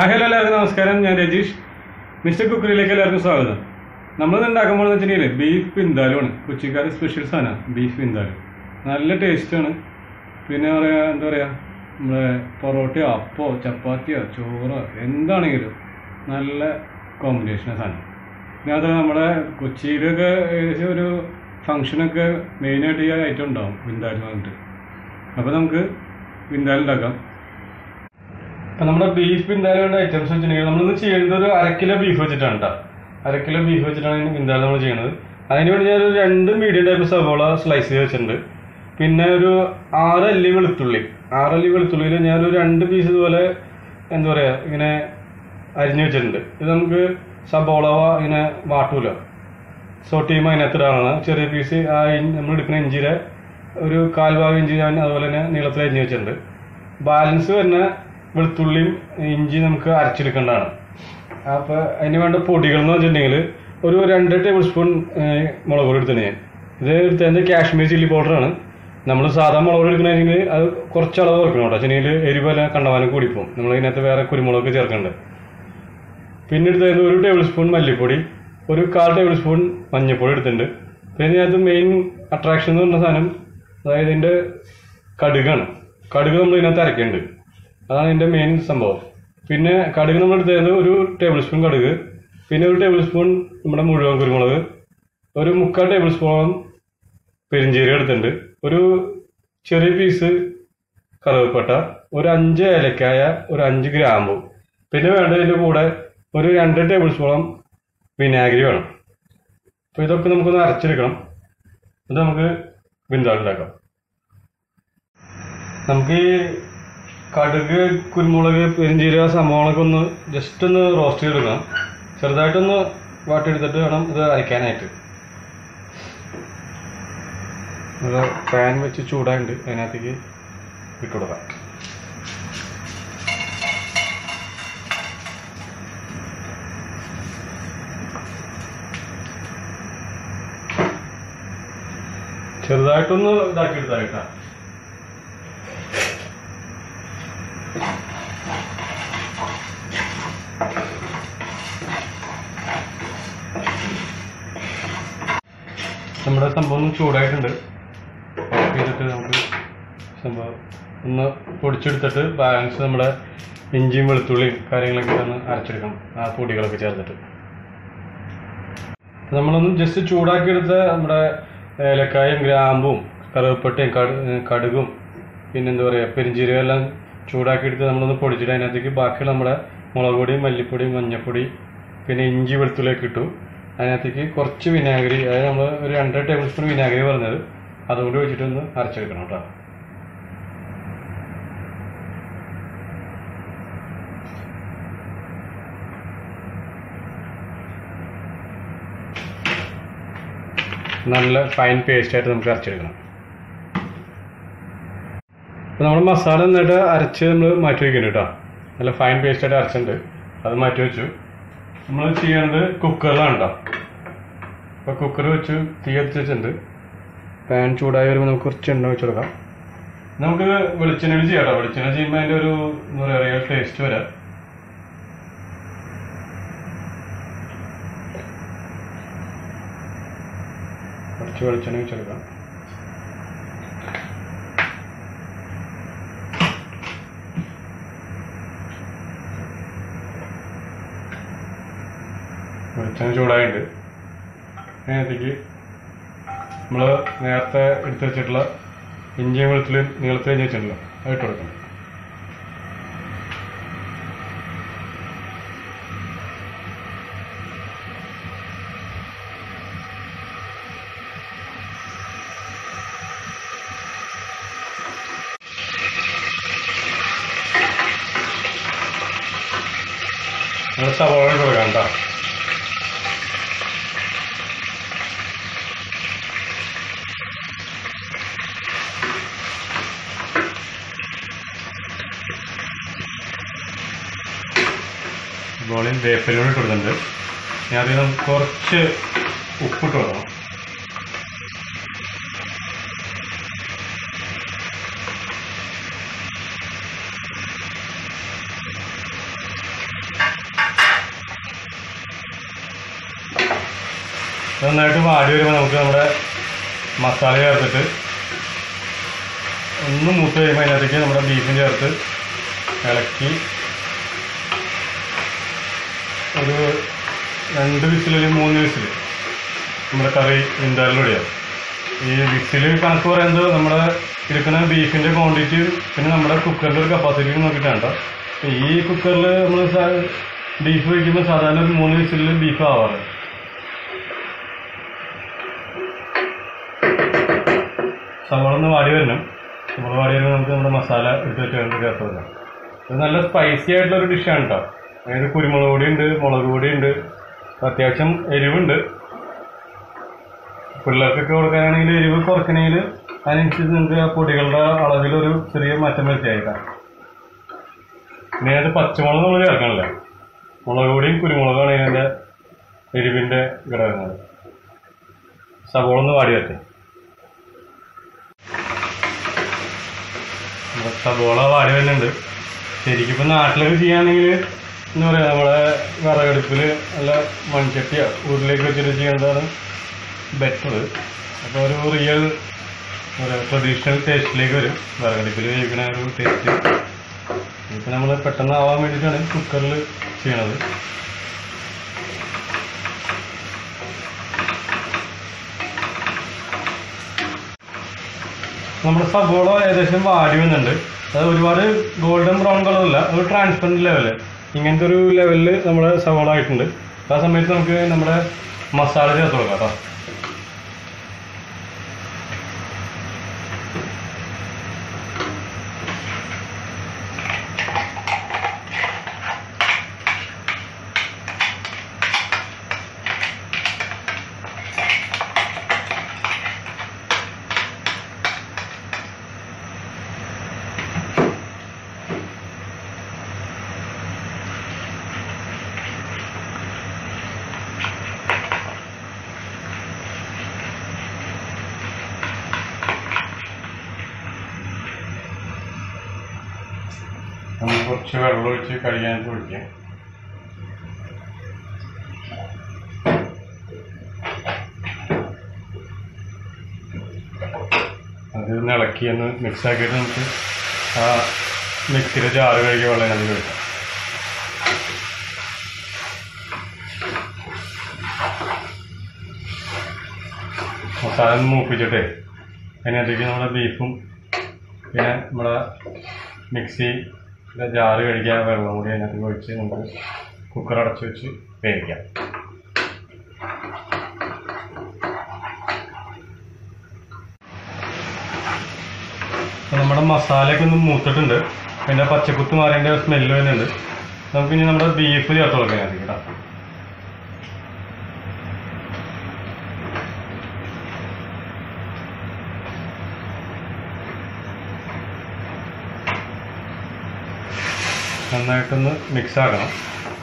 Hi hello എല്ലാവർക്കും നമസ്കാരം ഞാൻ രജീഷ് മിസ്റ്റർ കുക്കറിയിലേക്ക് എല്ലാവർക്കും സ്വാഗതം നമ്മൾ ഉണ്ടാക്കാൻ പോകുന്നത് വെച്ചിട്ടുണ്ടെങ്കിൽ ബീഫ് പിന്താലുമാണ് കൊച്ചിക്കാർ സ്പെഷ്യൽ സാധനമാണ് ബീഫ് പിന്താലു നല്ല ടേസ്റ്റാണ് പിന്നെ പറയാ എന്താ പറയുക നമ്മുടെ പൊറോട്ടയോ അപ്പോ ചപ്പാത്തിയോ ചോറോ എന്താണെങ്കിലും നല്ല കോമ്പിനേഷൻ സാധനം പിന്നെ അത് നമ്മുടെ കൊച്ചിയിലൊക്കെ ഏകദേശം ഒരു ഫങ്ഷനൊക്കെ മെയിനായിട്ട് ഈ ഐറ്റം ഉണ്ടാവും വിന്താലു പറഞ്ഞിട്ട് അപ്പോൾ നമുക്ക് വിന്താലു ഉണ്ടാക്കാം അപ്പൊ നമ്മുടെ ബീഫ് പിന്താലുകളുടെ ഐറ്റംസ് വെച്ചിട്ടുണ്ടെങ്കിൽ നമ്മളിന്ന് ചെയ്യുന്നത് ഒരു അര കിലോ ബീഫ് വെച്ചിട്ടാണ് കേട്ടോ അര കിലോ ബീഫ് വെച്ചിട്ടാണ് ഇതിന് പിന്താലം നമ്മൾ ചെയ്യുന്നത് അതിന് വേണ്ടി ഞാൻ ഒരു രണ്ട് മീഡിയം ടൈപ്പ് സവോള സ്ലൈസ് ചെയ്ത് വെച്ചിട്ടുണ്ട് പിന്നെ ഒരു ആറ് അല്ലി വെളുത്തുള്ളി ആറ് അല്ലി വെളുത്തുള്ളിയിൽ ഞാനൊരു രണ്ട് പീസ് ഇതുപോലെ എന്താ പറയാ ഇങ്ങനെ അരിഞ്ഞു വെച്ചിട്ടുണ്ട് ഇത് നമുക്ക് സബോള വ- ഇങ്ങനെ വാട്ടൂല സോട്ട് ചെയ്യുമ്പോൾ അതിനകത്ത് ഇടാനാണ് ചെറിയ പീസ് ആ ഇൻ- നമ്മൾ എടുക്കുന്ന ഇഞ്ചിയുടെ ഒരു കാൽഭാഗം ഇഞ്ചി ഞാൻ അതുപോലെ തന്നെ നീളത്തിൽ അരിഞ്ഞു വെച്ചിട്ടുണ്ട് ബാലൻസ് വരുന്ന വെളുത്തുള്ളിയും ഇഞ്ചി നമുക്ക് അരച്ചെടുക്കേണ്ടതാണ് അപ്പോൾ അതിന് വേണ്ട പൊടികൾ എന്ന് വെച്ചിട്ടുണ്ടെങ്കിൽ ഒരു രണ്ട് ടേബിൾ സ്പൂൺ ഏഹ്, മുളക് പൊടി എടുത്തത് ഞാൻ ഇത് എടുത്തത് കാശ്മീർ ചില്ലി പൗഡറാണ് നമ്മൾ സാധാ മുളക് പൊടി എടുക്കണമെങ്കിൽ അത് കുറച്ച് അളവ് കുറക്കണം കേട്ടോ ചെന്നെങ്കിൽ എരിവെല്ലാം കണ്ടവാനും കൂടിപ്പോവും നമ്മൾ ഇതിനകത്ത് വേറെ കുരുമുളക് ചേർക്കേണ്ടത് പിന്നെ എടുത്തത് ഒരു ടേബിൾ സ്പൂൺ മല്ലിപ്പൊടി ഒരു കാൽ ടേബിൾ സ്പൂൺ മഞ്ഞൾപ്പൊടി എടുത്തിട്ടുണ്ട് പിന്നെ ഇതിനകത്ത് മെയിൻ അട്രാക്ഷൻ എന്ന് പറഞ്ഞ സാധനം അതായത് ഇതിൻ്റെ കടുകാണ് കടുക് നമ്മൾ ഇതിനകത്ത് അരക്കുന്നുണ്ട് അതാണ് ഇതിൻ്റെ മെയിൻ സംഭവം പിന്നെ കടുക് നമ്മൾ എടുത്തത് ഒരു ടേബിൾ സ്പൂൺ കടുക് പിന്നെ ഒരു ടേബിൾ സ്പൂൺ നമ്മുടെ മുഴുവൻ കുരുമുളക് ഒരു മുക്കാൽ ടേബിൾ സ്പൂൺ പെരിഞ്ചീരകം എടുത്തിട്ടുണ്ട് ഒരു ചെറിയ പീസ് കറുവപ്പട്ട ഒരു അഞ്ച് ഏലക്കായ ഒരു അഞ്ച് ഗ്രാമ്പു പിന്നെ വേണ്ടതിൻ്റെ കൂടെ ഒരു രണ്ട് ടേബിൾ സ്പൂൺ വിനാഗിരി വേണം അപ്പോൾ ഇതൊക്കെ നമുക്കൊന്ന് അരച്ചെടുക്കണം ഇത് നമുക്ക് ബിന്ദാളുണ്ടാക്കാം നമുക്ക് ഈ കടുക് കുരുമുളക് പെരിഞ്ചീരക സംഭവങ്ങളൊക്കെ ഒന്ന് ജസ്റ്റ് ഒന്ന് റോസ്റ്റ് ചെയ്തെടുക്കണം ചെറുതായിട്ടൊന്ന് വാട്ടിയെടുത്തിട്ട് വേണം ഇത് അരയ്ക്കാനായിട്ട് ഒരു പാൻ വെച്ച് ചൂടായിട്ടുണ്ട് അതിനകത്തേക്ക് ഇട്ട് കൊടുക്കാം ചെറുതായിട്ടൊന്ന് ഇതാക്കി എടുത്തായിട്ടാ നമ്മുടെ സംഭവം ഒന്ന് ചൂടായിട്ടുണ്ട് ഓഫ് ചെയ്തിട്ട് നമുക്ക് സംഭവം ഒന്ന് പൊടിച്ചെടുത്തിട്ട് ബാലൻസ് നമ്മുടെ ഇഞ്ചിയും വെളുത്തുള്ളിയും കാര്യങ്ങളൊക്കെ ഒന്ന് അരച്ചെടുക്കണം ആ പൊടികളൊക്കെ ചേർത്തിട്ട് നമ്മളൊന്ന് ജസ്റ്റ് ചൂടാക്കിയെടുത്ത നമ്മുടെ ഏലക്കായും ഗ്രാമ്പും കറുവപ്പട്ടയും കടു കടുകും പിന്നെന്താ പറയുക പെരിഞ്ചീരകം എല്ലാം ചൂടാക്കിയെടുത്ത് നമ്മളൊന്ന് പൊടിച്ചിട്ട് അതിനകത്തേക്ക് ബാക്കിയുള്ള നമ്മുടെ മുളക് പൊടിയും മല്ലിപ്പൊടിയും മഞ്ഞപ്പൊടി പിന്നെ ഇഞ്ചി വെളുത്തുള്ളിയൊക്കെ ഇട്ടു അതിനകത്തേക്ക് കുറച്ച് വിനാഗിരി അതായത് നമ്മൾ ഒരു രണ്ടര ടേബിൾ സ്പൂൺ വിനാഗിരി പറഞ്ഞത് അതുകൂടി വെച്ചിട്ടൊന്ന് അരച്ചെടുക്കണം കേട്ടോ നല്ല ഫൈൻ പേസ്റ്റ് ആയിട്ട് നമുക്ക് അരച്ചെടുക്കണം അപ്പോൾ നമ്മൾ മസാല നന്നായിട്ട് അരച്ച് നമ്മൾ മാറ്റി വയ്ക്കുന്നുണ്ട് കേട്ടോ നല്ല ഫൈൻ പേസ്റ്റ് ആയിട്ട് അരച്ചിട്ടുണ്ട് അത് മാറ്റി വെച്ചു നമ്മൾ ചെയ്യേണ്ടത് കുക്കറിലാണ് കേട്ടോ അപ്പോൾ കുക്കർ വെച്ച് തീ കത്തിച്ച് വെച്ചിട്ടുണ്ട് പാൻ ചൂടായി വരുമ്പോൾ നമുക്ക് കുറച്ച് എണ്ണ വെച്ച് കൊടുക്കാം നമുക്ക് വെളിച്ചെണ്ണയിൽ ചെയ്യാം കേട്ടോ വെളിച്ചെണ്ണ ചെയ്യുമ്പോൾ അതിൻ്റെ ഒരു എന്താ പറയുക റിയൽ ടേസ്റ്റ് വരാം കുറച്ച് വെളിച്ചെണ്ണ വെച്ചെടുക്കാം വെളിച്ചെണ്ണ ചൂടായിട്ടുണ്ട് അതിനകത്തേക്ക് നമ്മൾ നേരത്തെ എടുത്ത് വെച്ചിട്ടുള്ള ഇഞ്ചിയും വെളുത്തുള്ളിയും നീളത്തിൽ അരിഞ്ഞ് വെച്ചിട്ടുണ്ടല്ലോ അത് ഇട്ട് കൊടുക്കണം നമ്മൾ സവാള ഇട്ട് കൊടുക്കാം കേട്ടോ സവാളയും വേപ്പിലൂടെ ഇട്ട് കൊടുക്കുന്നുണ്ട് ഞാൻ അതിൽ നമുക്ക് കുറച്ച് ഉപ്പിട്ട് കൊടുക്കണം നന്നായിട്ട് വാടി വരുമ്പോൾ നമുക്ക് നമ്മുടെ മസാല ചേർത്തിട്ട് ഒന്ന് മൂത്ത് കഴിയുമ്പോൾ അതിനകത്തേക്ക് നമ്മുടെ ബീഫും ചേർത്ത് ഇളക്കി ഒരു രണ്ട് വിസിൽ അല്ലെങ്കിൽ മൂന്ന് വിസിൽ നമ്മുടെ കറി വിന്താലിലൂടെയാണ് ഈ വിസിൽ കണക്ക് പറയുന്നത് നമ്മുടെ എടുക്കുന്ന ബീഫിൻ്റെ ക്വാണ്ടിറ്റി പിന്നെ നമ്മുടെ കുക്കറിൻ്റെ ഒരു കപ്പാസിറ്റി നോക്കിയിട്ടാണ് ട്ടോ. ഈ കുക്കറിൽ നമ്മൾ ബീഫ് വയ്ക്കുമ്പോൾ സാധാരണ ഒരു മൂന്ന് വിസിലിൽ ബീഫ് ആവാറ് സവാള ഒന്ന് വാടി വരണം സവാള വാടി വരുമ്പോൾ നമുക്ക് നമ്മുടെ മസാല എടുത്ത് വെച്ച് വേണ്ടി ചേർത്ത് വെക്കാം ഇത് നല്ല സ്പൈസി ആയിട്ടുള്ള ഒരു ഡിഷാണ് കേട്ടോ അതായത് കുരുമുളക് പൊടി ഉണ്ട് മുളക് പൊടി ഉണ്ട് അത്യാവശ്യം എരിവുണ്ട് പിള്ളേർക്കൊക്കെ കൊടുക്കാനാണെങ്കിൽ എരിവ് കുറയ്ക്കണമെങ്കിൽ അതിനനുസരിച്ച് നിങ്ങൾക്ക് ആ പൊടികളുടെ അളവിലൊരു ചെറിയ മാറ്റം വരുത്തിയായിട്ടാ പിന്നെ അത് പച്ചമുളക് നമ്മൾ ചേർക്കണില്ല മുളക് പൊടിയും കുരുമുളകാണ് ഇതിൻ്റെ എരിവിൻ്റെ ഘടകങ്ങൾ സവോള ഒന്ന് വാടി വരട്ടെ നമ്മുടെ സവോള വാടി വരുന്നുണ്ട് ശരിക്കും ഇപ്പം നാട്ടിലൊക്കെ ചെയ്യുകയാണെങ്കിൽ എന്താ പറയുക നമ്മളെ വിറകടുപ്പിൽ നല്ല മൺചട്ടിയോ ഉരുളിയൊക്കെ വെച്ചിട്ട് ചെയ്യുന്നതാണ് ബെറ്റർ അപ്പോൾ ഒരു റിയൽ ട്രഡീഷണൽ ടേസ്റ്റിലേക്ക് വരും വിറകടുപ്പിൽ വേവിക്കണ ഒരു ടേസ്റ്റ് ഇപ്പം നമ്മൾ പെട്ടെന്ന് ആവാൻ വേണ്ടിയിട്ടാണ് കുക്കറിൽ ചെയ്യണത് നമ്മുടെ സബോള ഏകദേശം വാടി വന്നിട്ടുണ്ട് അത് ഒരുപാട് ഗോൾഡൻ ബ്രൗൺ കളറല്ല ഒരു ട്രാൻസ്പെറൻറ്റ് ലെവല് ഇങ്ങനത്തെ ഒരു ലെവലിൽ നമ്മുടെ സവോള ആയിട്ടുണ്ട് ആ സമയത്ത് നമുക്ക് നമ്മുടെ മസാല ചേർത്ത് കൊടുക്കാം കേട്ടോ നമുക്ക് കുറച്ച് വെള്ളം ഒഴിച്ച് കഴിയാനായിട്ട് ഒഴിക്കാം അത് ഒന്ന് ഇളക്കി ഒന്ന് മിക്സ് ആക്കിയിട്ട് നമുക്ക് ആ മിക്സിയുടെ ചാറ് കഴുകിയ വെള്ളം അതിൽ ഒഴിക്കാം മസാല ഒന്ന് മൂപ്പിച്ചിട്ടേ അതിനകത്തേക്ക് നമ്മുടെ ബീഫും പിന്നെ നമ്മുടെ മിക്സി ജാറ് കഴിക്കാൻ വെള്ളം കൂടി അതിനകത്ത് ഒഴിച്ച് നമുക്ക് കുക്കർ അടച്ച് വെച്ച് വേവിക്കാം അപ്പോൾ നമ്മുടെ മസാലയൊക്കെ ഒന്ന് മൂത്തിട്ടുണ്ട് അതിൻ്റെ പച്ചക്കുത്ത് മാറിയതിൻ്റെ സ്മെല്ല് വരുന്നുണ്ട് നമുക്ക് ഇനി നമ്മുടെ ബീഫ് ചേർത്ത് കൊടുക്കാം അതിനകത്ത് കേട്ടോ നന്നായിട്ടൊന്ന് മിക്സ് ആക്കണം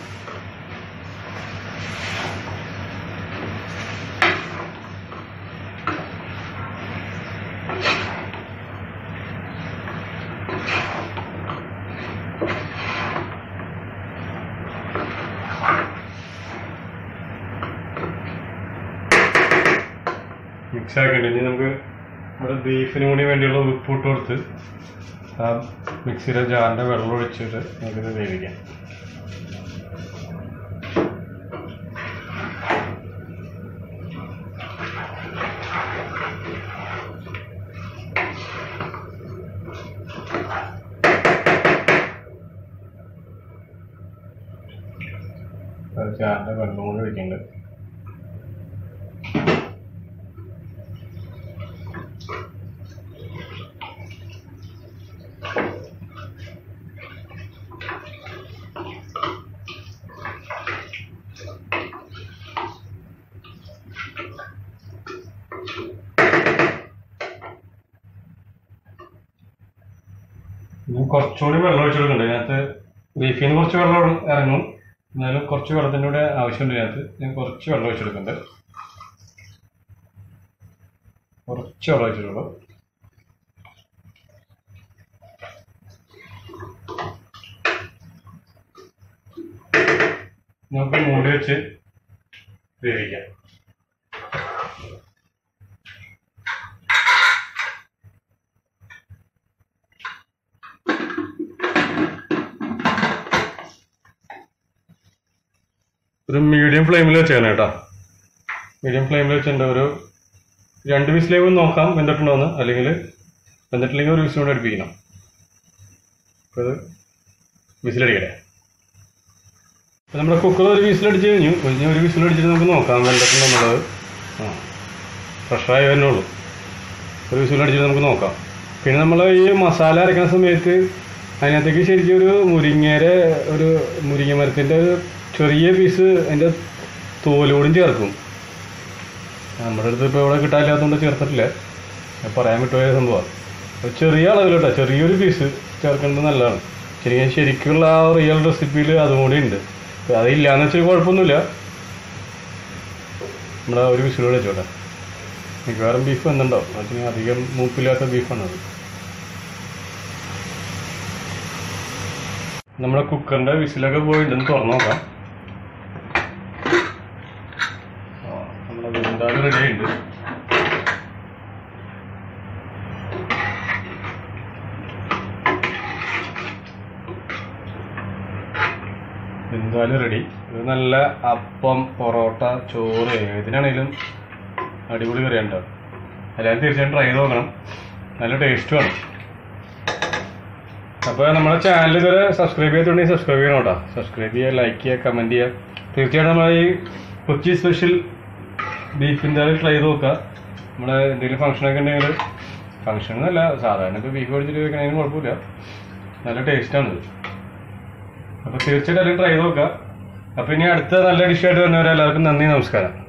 മിക്സ് ആക്കിയിട്ട് ഇനി നമുക്ക് നമ്മുടെ ബീഫിന് കൂടി വേണ്ടിയുള്ള ഉപ്പ് ഇട്ട് കൊടുത്ത് ആ മിക്സിയുടെ ജാറിൻ്റെ വെള്ളം ഒഴിച്ചിട്ട് നമുക്കിത് വേവിക്കാം അത് ജാറിൻ്റെ വെള്ളം കൂടി ഒഴിക്കുന്നുണ്ട് ഇനി കുറച്ചുകൂടി വെള്ളം ഒഴിച്ചു കൊടുക്കുന്നുണ്ട് ഇതിനകത്ത് ബീഫിൽ നിന്ന് കുറച്ച് വെള്ളം ഇറങ്ങും എന്നാലും കുറച്ച് വെള്ളത്തിൻ്റെ കൂടെ ആവശ്യമുണ്ട് ഇതിനകത്ത് ഞാൻ കുറച്ച് വെള്ളം ഒഴിച്ചു കൊടുക്കുന്നുണ്ട് കുറച്ച് വെള്ളം ഒഴിച്ചിട്ടുള്ളൂ നമുക്ക് മൂടി വെച്ച് വേവിക്കാം ഒരു മീഡിയം ഫ്ലെയിമിൽ വെച്ചേക്കണം കേട്ടോ മീഡിയം ഫ്ലെയിമിൽ വെച്ചിട്ടുണ്ട് ഒരു രണ്ട് വിസിലേക്ക് നോക്കാം വെന്തിട്ടുണ്ടോന്ന് അല്ലെങ്കിൽ വെന്തിട്ടില്ലെങ്കിൽ ഒരു വിസിൽ കൂടെ അടുപ്പിക്കണം അപ്പോൾ ഇത് വിസിലടിക്കട്ടെ അപ്പോൾ നമ്മുടെ കുക്കർ ഒരു വിസിലടിച്ച് കഴിഞ്ഞു ഇനി ഒരു വിസിലടിച്ചിട്ട് നമുക്ക് നോക്കാം വെന്തിട്ടുണ്ടെന്നുള്ളത് ആ ഫ്രഷായി വരുന്നുള്ളൂ ഒരു വിസിലടിച്ചിട്ട് നമുക്ക് നോക്കാം പിന്നെ നമ്മൾ ഈ മസാല അരയ്ക്കുന്ന സമയത്ത് അതിനകത്തേക്ക് ശരിക്കും ഒരു മുരിങ്ങയുടെ ഒരു മുരിങ്ങ മരത്തിൻ്റെ ഒരു ചെറിയ പീസ് അതിൻ്റെ തോലോടും ചേർക്കും നമ്മുടെ അടുത്ത് ഇപ്പോൾ ഇവിടെ കിട്ടാനില്ലാത്തതുകൊണ്ട് ചേർത്തിട്ടില്ല ഞാൻ പറയാൻ വിട്ടുപോയ സംഭവമാണ് അപ്പോൾ ചെറിയ അളവിൽ കേട്ടോ ചെറിയൊരു പീസ് ചേർക്കുന്നത് നല്ലതാണ് ശരിക്കും ശരിക്കുള്ള ആ റിയൽ റെസിപ്പിയിൽ അതും കൂടി ഉണ്ട് അപ്പോൾ അതില്ലാന്ന് വെച്ചാൽ കുഴപ്പമൊന്നുമില്ല നമ്മുടെ ഒരു വിസിലൂടെ വെച്ചോട്ടെ മിക്കവാറും ബീഫ് വന്നിട്ടുണ്ടാവും അതിന് അധികം മൂപ്പില്ലാത്ത ബീഫാണ് അത് നമ്മുടെ കുക്കറിന്റെ വിസിലൊക്കെ പോയിട്ടുണ്ടെന്ന് തുറന്നു നോക്കാം ആ, നമ്മുടെ വെന്താല് റെഡി ആയിട്ടുണ്ട് വെന്താല് റെഡി ഇത് നല്ല അപ്പം പൊറോട്ട ചോറ് ഏതിനാണേലും അടിപൊളി കറി ഉണ്ടാവും എല്ലാവരും തീർച്ചയായും ട്രൈ ചെയ്ത് നോക്കണം നല്ല ടേസ്റ്റുമാണ് അപ്പോൾ നമ്മുടെ ചാനൽ ഇതുവരെ സബ്സ്ക്രൈബ് ചെയ്തിട്ടുണ്ടെങ്കിൽ സബ്സ്ക്രൈബ് ചെയ്യണം കേട്ടോ സബ്സ്ക്രൈബ് ചെയ്യുക ലൈക്ക് ചെയ്യുക കമൻറ്റ് ചെയ്യുക തീർച്ചയായിട്ടും നമ്മൾ ഈ കൊച്ചി സ്പെഷ്യൽ ബീഫിൻ്റെ ട്രൈ ചെയ്ത് നോക്കുക നമ്മുടെ എന്തെങ്കിലും ഫംഗ്ഷനൊക്കെ ഉണ്ടെങ്കിൽ ഫംഗ്ഷൻ എന്നല്ല സാധാരണ ഇപ്പോൾ ബീഫ് മേടിച്ചിട്ട് വെക്കണമെങ്കിൽ കുഴപ്പമില്ല നല്ല ടേസ്റ്റാണ് ഇത് അപ്പോൾ തീർച്ചയായിട്ടും എല്ലാവരും ട്രൈ ചെയ്ത് നോക്കുക അപ്പോൾ ഇനി അടുത്ത നല്ല ഡിഷായിട്ട് വരുന്നവരെ എല്ലാവർക്കും നന്ദി നമസ്കാരം